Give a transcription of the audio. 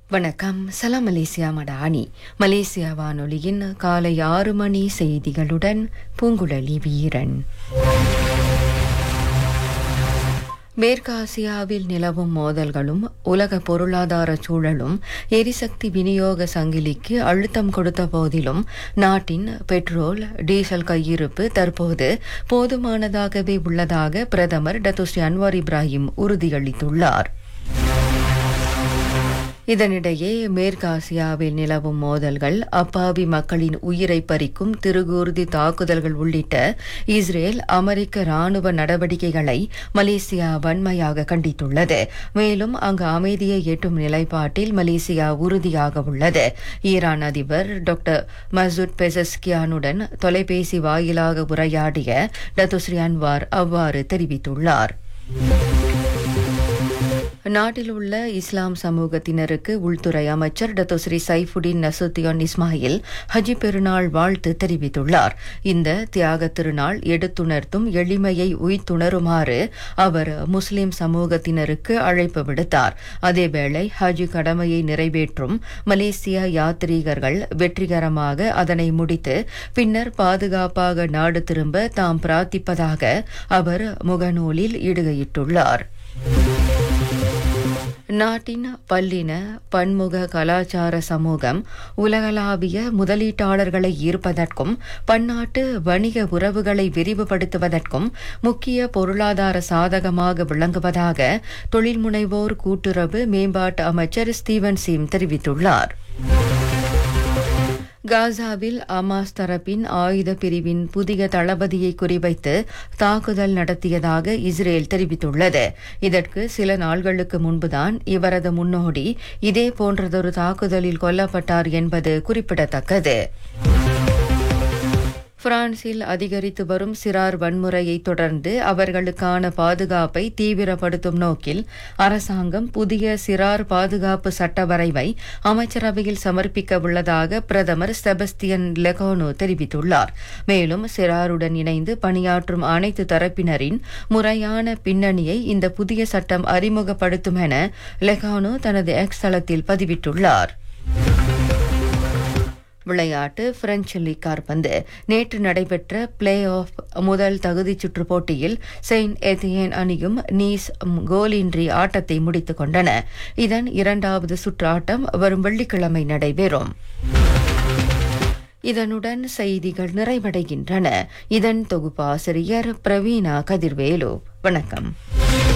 வணக்கம் சலாம் Malaysia Madani Malaysia வானொலியின் காலை ஆறு மணி செய்திகளுடன் பூங்குழலி வீரன் மேற்காசியாவில் நிலவும் மோதல்களும் உலக பொருளாதார சூழலும் எரிசக்தி விநியோக சங்கிலிக்கு அழுத்தம் கொடுத்த போதிலும் நாட்டின் பெட்ரோல் டீசல் கையிருப்பு தற்போது போதுமானதாகவே உள்ளதாக பிரதமர் டத்துஸ்ரீ அன்வார் இப்ராஹிம் உறுதியளித்துள்ளார் இதனிடையே மேற்காசியாவில் நிலவும் மோதல்கள் அப்பாவி மக்களின் உயிரை பறிக்கும் திருகூர்தி தாக்குதல்கள் உள்ளிட்ட இஸ்ரேல் அமெரிக்க ராணுவ நடவடிக்கைகளை மலேசியா வன்மையாக கண்டித்துள்ளது மேலும் அங்கு அமைதியை எட்டும் நிலைப்பாட்டில் மலேசியா உறுதியாக உள்ளது ஈரான் அதிபர் டாக்டர் மசூத் பெசஸ்கியானுடன் தொலைபேசி வாயிலாக உரையாடிய டத்துஸ்ரீ அன்வார் அவ்வாறு தெரிவித்துள்ளார் நாட்டில் உள்ள இஸ்லாம் சமூகத்தினருக்கு உள்துறை அமைச்சர் டத்தோஸ்ரீ சைஃபுடின் நசுத்தியோன் இஸ்மாயில் ஹஜி பெருநாள் வாழ்த்து தெரிவித்துள்ளார் இந்த தியாக திருநாள் எடுத்துணர்த்தும் எளிமையை உய்த்துணருமாறு அவர் முஸ்லிம் சமூகத்தினருக்கு அழைப்பு விடுத்தார் அதேவேளை ஹஜ் கடமையை நிறைவேற்றும் மலேசிய யாத்ரீகர்கள் வெற்றிகரமாக அதனை முடித்து பின்னர் பாதுகாப்பாக நாடு திரும்ப தாம் பிரார்த்திப்பதாக அவர் முகநூலில் இடுகையிட்டுள்ளார் நாட்டின் பல்லின பன்முக கலாச்சார சமூகம் உலகளாவிய முதலீட்டாளர்களை ஈர்ப்பதற்கும் பன்னாட்டு வணிக உறவுகளை விரிவுபடுத்துவதற்கும் முக்கிய பொருளாதார சாதகமாக விளங்குவதாக தொழில் முனைவோர் கூட்டுறவு மேம்பாட்டு அமைச்சர் ஸ்டீவன் சீம் தெரிவித்துள்ளார் காசாவில் அமாஸ் தரப்பின் ஆயுத பிரிவின் புதிய தளபதியை குறிவைத்து தாக்குதல் நடத்தியதாக இஸ்ரேல் தெரிவித்துள்ளது இதற்கு சில நாள்களுக்கு முன்புதான் இவரது முன்னோடி இதே போன்றதொரு தாக்குதலில் கொல்லப்பட்டார் என்பது குறிப்பிடத்தக்கது பிரான்சில் அதிகரித்து வரும் சிறார் வன்முறையை தொடர்ந்து அவர்களுக்கான பாதுகாப்பை தீவிரப்படுத்தும் நோக்கில் அரசாங்கம் புதிய சிறார் பாதுகாப்பு சட்ட வரைவை அமைச்சரவையில் சமர்ப்பிக்க உள்ளதாக பிரதமர் செபஸ்தியன் லெகோனோ தெரிவித்துள்ளார் மேலும் சிறாருடன் இணைந்து பணியாற்றும் அனைத்து தரப்பினரின் முறையான பின்னணியை இந்த புதிய சட்டம் அறிமுகப்படுத்தும் என லெகானோ தனது எக்ஸ் தளத்தில் பதிவிட்டுள்ளார் விளையாட்டு பிரெஞ்சு லீக் கார்பந்து நேற்று நடைபெற்ற பிளே ஆஃப் முதல் தகுதிச் சுற்று போட்டியில் செயின்ட் எத்தியன் அணியும் நீஸ் கோலின்றி ஆட்டத்தை முடித்துக் கொண்டன இதன் இரண்டாவது சுற்று ஆட்டம் வரும் வெள்ளிக்கிழமை நடைபெறும் இதனுடன் செய்திகள் நிறைவடைகின்றன இதன் தொகுப்பாசிரியர் பிரவீணா கதிர்வேலு வணக்கம்